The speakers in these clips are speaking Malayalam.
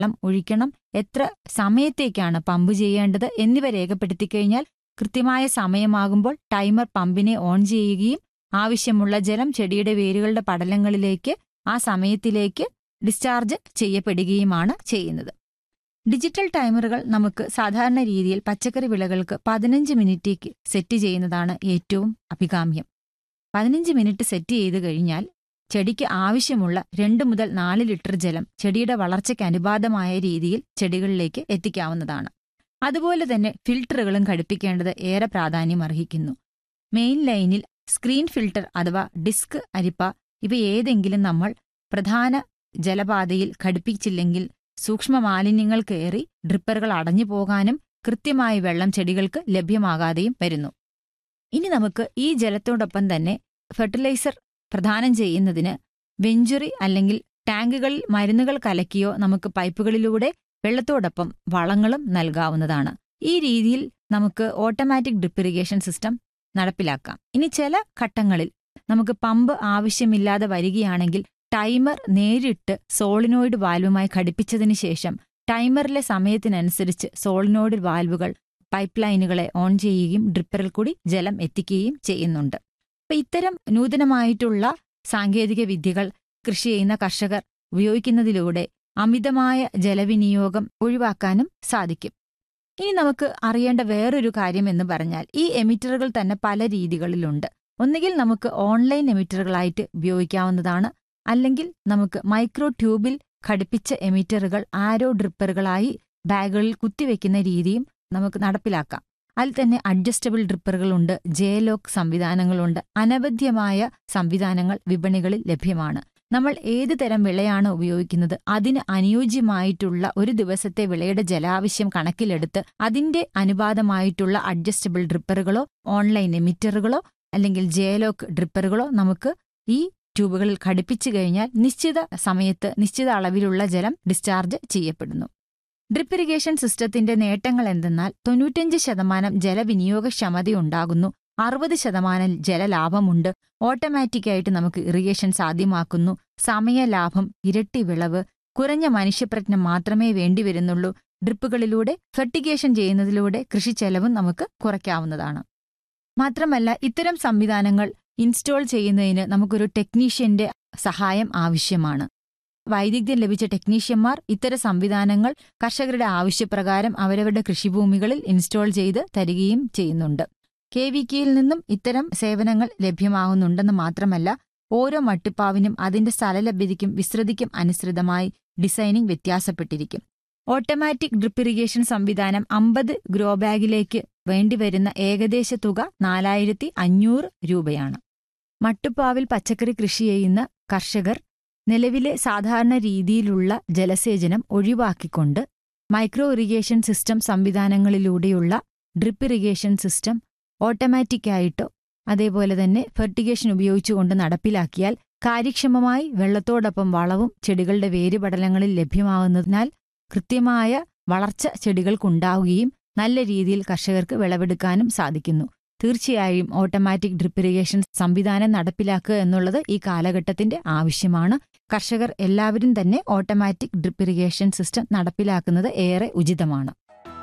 വെള്ളം ഒഴിക്കണം എത്ര സമയത്തേക്കാണ് പമ്പ് ചെയ്യേണ്ടത് എന്നിവ രേഖപ്പെടുത്തി കഴിഞ്ഞാൽ കൃത്യമായ സമയമാകുമ്പോൾ ടൈമർ പമ്പിനെ ഓൺ ചെയ്യുകയും ആവശ്യമുള്ള ജലം ചെടിയുടെ വേരുകളുടെ പടലങ്ങളിലേക്ക് ആ സമയത്തിലേക്ക് ഡിസ്ചാർജ് ചെയ്യപ്പെടുകയുമാണ് ചെയ്യുന്നത് ഡിജിറ്റൽ ടൈമറുകൾ നമുക്ക് സാധാരണ രീതിയിൽ പച്ചക്കറി വിളകൾക്ക് പതിനഞ്ച് മിനിറ്റേക്ക് സെറ്റ് ചെയ്യുന്നതാണ് ഏറ്റവും അഭികാമ്യം പതിനഞ്ച് മിനിറ്റ് സെറ്റ് ചെയ്ത് കഴിഞ്ഞാൽ ചെടിക്ക് ആവശ്യമുള്ള രണ്ട് മുതൽ നാല് ലിറ്റർ ജലം ചെടിയുടെ വളർച്ചയ്ക്ക് അനുപാതമായ രീതിയിൽ ചെടികളിലേക്ക് എത്തിക്കാവുന്നതാണ് അതുപോലെ തന്നെ ഫിൽട്ടറുകളും ഘടിപ്പിക്കേണ്ടത് ഏറെ പ്രാധാന്യം അർഹിക്കുന്നു മെയിൻ ലൈനിൽ സ്ക്രീൻ ഫിൽട്ടർ അഥവാ ഡിസ്ക് അരിപ്പ ഇവ ഏതെങ്കിലും നമ്മൾ പ്രധാന ജലപാതയിൽ ഘടിപ്പിച്ചില്ലെങ്കിൽ സൂക്ഷ്മ മാലിന്യങ്ങൾ കയറി ഡ്രിപ്പറുകൾ അടഞ്ഞു പോകാനും കൃത്യമായി വെള്ളം ചെടികൾക്ക് ലഭ്യമാകാതെയും വരുന്നു ഇനി നമുക്ക് ഈ ജലത്തോടൊപ്പം തന്നെ ഫെർട്ടിലൈസർ പ്രദാനം ചെയ്യുന്നതിന് വെഞ്ചുറി അല്ലെങ്കിൽ ടാങ്കുകളിൽ മരുന്നുകൾ കലക്കിയോ നമുക്ക് പൈപ്പുകളിലൂടെ വെള്ളത്തോടൊപ്പം വളങ്ങളും നൽകാവുന്നതാണ് ഈ രീതിയിൽ നമുക്ക് ഓട്ടോമാറ്റിക് ഡ്രിപ്പ് ഇറിഗേഷൻ സിസ്റ്റം നടപ്പിലാക്കാം ഇനി ചില ഘട്ടങ്ങളിൽ നമുക്ക് പമ്പ് ആവശ്യമില്ലാതെ വരികയാണെങ്കിൽ ടൈമർ നേരിട്ട് സോളിനോയിഡ് വാൽവുമായി ഘടിപ്പിച്ചതിന് ശേഷം ടൈമറിലെ സമയത്തിനനുസരിച്ച് സോളിനോയിഡ് വാൽവുകൾ പൈപ്പ് ലൈനുകളെ ഓൺ ചെയ്യുകയും ഡ്രിപ്പറിൽ കൂടി ജലം എത്തിക്കുകയും ചെയ്യുന്നുണ്ട് അപ്പൊ ഇത്തരം നൂതനമായിട്ടുള്ള സാങ്കേതിക വിദ്യകൾ കൃഷി ചെയ്യുന്ന കർഷകർ ഉപയോഗിക്കുന്നതിലൂടെ അമിതമായ ജലവിനിയോഗം ഒഴിവാക്കാനും സാധിക്കും ഇനി നമുക്ക് അറിയേണ്ട വേറൊരു കാര്യം എന്ന് പറഞ്ഞാൽ ഈ എമിറ്ററുകൾ തന്നെ പല രീതികളിലുണ്ട് ഒന്നുകിൽ നമുക്ക് ഓൺലൈൻ എമിറ്ററുകളായിട്ട് ഉപയോഗിക്കാവുന്നതാണ് അല്ലെങ്കിൽ നമുക്ക് മൈക്രോ ട്യൂബിൽ ഘടിപ്പിച്ച എമിറ്ററുകൾ ആരോ ഡ്രിപ്പറുകളായി ബാഗുകളിൽ കുത്തിവെക്കുന്ന രീതിയും നമുക്ക് നടപ്പിലാക്കാം അതിൽ തന്നെ അഡ്ജസ്റ്റബിൾ ഡ്രിപ്പറുകളുണ്ട് ജേലോക്ക് സംവിധാനങ്ങളുണ്ട് അനവധ്യമായ സംവിധാനങ്ങൾ വിപണികളിൽ ലഭ്യമാണ് നമ്മൾ ഏത് തരം വിളയാണ് ഉപയോഗിക്കുന്നത് അതിന് അനുയോജ്യമായിട്ടുള്ള ഒരു ദിവസത്തെ വിളയുടെ ജലാവശ്യം കണക്കിലെടുത്ത് അതിന്റെ അനുപാതമായിട്ടുള്ള അഡ്ജസ്റ്റബിൾ ഡ്രിപ്പറുകളോ ഓൺലൈൻ എമിറ്ററുകളോ അല്ലെങ്കിൽ ജേലോക്ക് ഡ്രിപ്പറുകളോ നമുക്ക് ഈ ട്യൂബുകളിൽ ഘടിപ്പിച്ചു കഴിഞ്ഞാൽ നിശ്ചിത സമയത്ത് നിശ്ചിത അളവിലുള്ള ജലം ഡിസ്ചാർജ് ചെയ്യപ്പെടുന്നു ഡ്രിപ്പ് ഇറിഗേഷൻ സിസ്റ്റത്തിന്റെ നേട്ടങ്ങൾ എന്തെന്നാൽ തൊണ്ണൂറ്റഞ്ച് ശതമാനം ജലവിനിയോഗക്ഷമതയുണ്ടാകുന്നു അറുപത് ശതമാനം ജലലാഭമുണ്ട് ഓട്ടോമാറ്റിക്കായിട്ട് നമുക്ക് ഇറിഗേഷൻ സാധ്യമാക്കുന്നു സമയലാഭം ഇരട്ടി വിളവ് കുറഞ്ഞ മനുഷ്യപ്രജ്ഞ മാത്രമേ വേണ്ടിവരുന്നുള്ളൂ ഡ്രിപ്പുകളിലൂടെ ഫെർട്ടിഗേഷൻ ചെയ്യുന്നതിലൂടെ കൃഷിച്ചെലവും നമുക്ക് കുറയ്ക്കാവുന്നതാണ് മാത്രമല്ല ഇത്തരം സംവിധാനങ്ങൾ ഇൻസ്റ്റോൾ ചെയ്യുന്നതിന് നമുക്കൊരു ടെക്നീഷ്യന്റെ സഹായം ആവശ്യമാണ് വൈദഗ്ധ്യം ലഭിച്ച ടെക്നീഷ്യന്മാർ ഇത്തരം സംവിധാനങ്ങൾ കർഷകരുടെ ആവശ്യപ്രകാരം അവരവരുടെ കൃഷിഭൂമികളിൽ ഇൻസ്റ്റോൾ ചെയ്ത് തരികയും ചെയ്യുന്നുണ്ട് കെ വി കെയിൽ നിന്നും ഇത്തരം സേവനങ്ങൾ ലഭ്യമാകുന്നുണ്ടെന്ന് മാത്രമല്ല ഓരോ മട്ടിപ്പാവിനും അതിന്റെ സ്ഥലലഭ്യതയ്ക്കും വിസ്തൃതിക്കും അനുസൃതമായി ഡിസൈനിങ് വ്യത്യാസപ്പെട്ടിരിക്കും ഓട്ടോമാറ്റിക് ഡ്രിപ്പ് ഇറിഗേഷൻ സംവിധാനം അമ്പത് ഗ്രോ ബാഗിലേക്ക് വേണ്ടിവരുന്ന ഏകദേശ തുക നാലായിരത്തി അഞ്ഞൂറ് രൂപയാണ് മട്ടുപ്പാവിൽ പച്ചക്കറി കൃഷി ചെയ്യുന്ന കർഷകർ നിലവിലെ സാധാരണ രീതിയിലുള്ള ജലസേചനം ഒഴിവാക്കിക്കൊണ്ട് മൈക്രോ ഇറിഗേഷൻ സിസ്റ്റം സംവിധാനങ്ങളിലൂടെയുള്ള ഡ്രിപ്പ് ഇറിഗേഷൻ സിസ്റ്റം ഓട്ടോമാറ്റിക്കായിട്ടോ അതേപോലെ തന്നെ ഫെർട്ടിഗേഷൻ ഉപയോഗിച്ചുകൊണ്ട് നടപ്പിലാക്കിയാൽ കാര്യക്ഷമമായി വെള്ളത്തോടൊപ്പം വളവും ചെടികളുടെ വേരുപടലങ്ങളിൽ ലഭ്യമാകുന്നതിനാൽ കൃത്യമായ വളർച്ച ചെടികൾക്കുണ്ടാവുകയും നല്ല രീതിയിൽ കർഷകർക്ക് വിളവെടുക്കാനും സാധിക്കുന്നു തീർച്ചയായും ഓട്ടോമാറ്റിക് ഡ്രിപ്പ് ഇറിഗേഷൻ സംവിധാനം നടപ്പിലാക്കുക എന്നുള്ളത് ഈ കാലഘട്ടത്തിന്റെ ആവശ്യമാണ് കർഷകർ എല്ലാവരും തന്നെ ഓട്ടോമാറ്റിക് ഡ്രിപ്പ് ഇറിഗേഷൻ സിസ്റ്റം നടപ്പിലാക്കുന്നത് ഏറെ ഉചിതമാണ്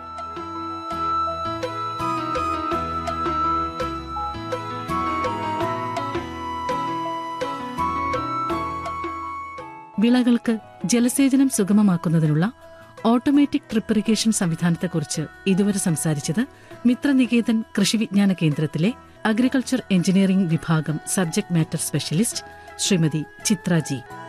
വിളകൾക്ക് ജലസേചനം സുഗമമാക്കുന്നതിനുള്ള ഓട്ടോമാറ്റിക് ട്രിപ്പ് ഇറിഗേഷൻ സംവിധാനത്തെക്കുറിച്ച് ഇതുവരെ സംസാരിച്ചത് മിത്രനികേതൻ കൃഷിവിജ്ഞാന കേന്ദ്രത്തിലെ അഗ്രികൾച്ചർ എഞ്ചിനീയറിംഗ് വിഭാഗം subject matter specialist Shrimati Chitra G